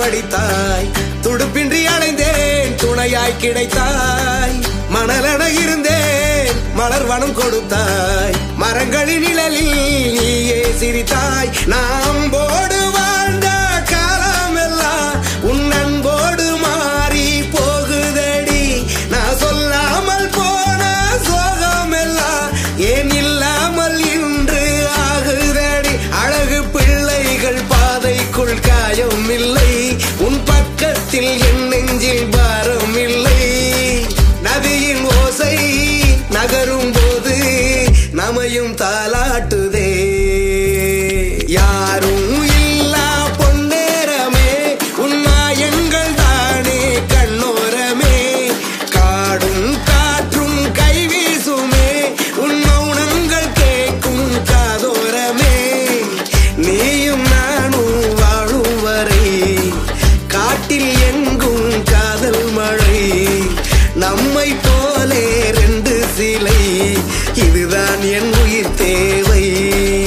படித்தாய் துடுப்பின்றி அலைந்தேன் துணையாய் கிடைத்தாய் மணலென இருந்தேன் மலர் வனம் கொடுத்தாய் மரங்களின் நிழலில் நீயே சிரித்தாய் நாம் போடு வாழ்ந்த காலமெல்லாம் உன் அன்போடு மாறி போகுதடி நான் சொல்லாமல் போன சோகமெல்லாம் ஏன் இல்லாமல் இன்று ஆகுதடி அழகு பிள்ளைகள் பாதைக்குள் காயம் இல்லை உன் பக்கத்தில் என் நெஞ்சில் பாரம் இல்லை நதியின் ஓசை நகரும் போது நமையும் தாலாட்டுதே யாரும் இல்லா பொன்னேரமே உன்னாயங்கள் தானே கண்ணோரமே காடும் காற்றும் கைவீசுமே உன் மௌனங்கள் கேட்கும் காதோரமே நீயும் நானும் வாழும் வரை காட்டில் எங்கும் காதல் மழை நம்மை போலே ரெண்டு சிலை இதுதான் என் உயிர் தேவை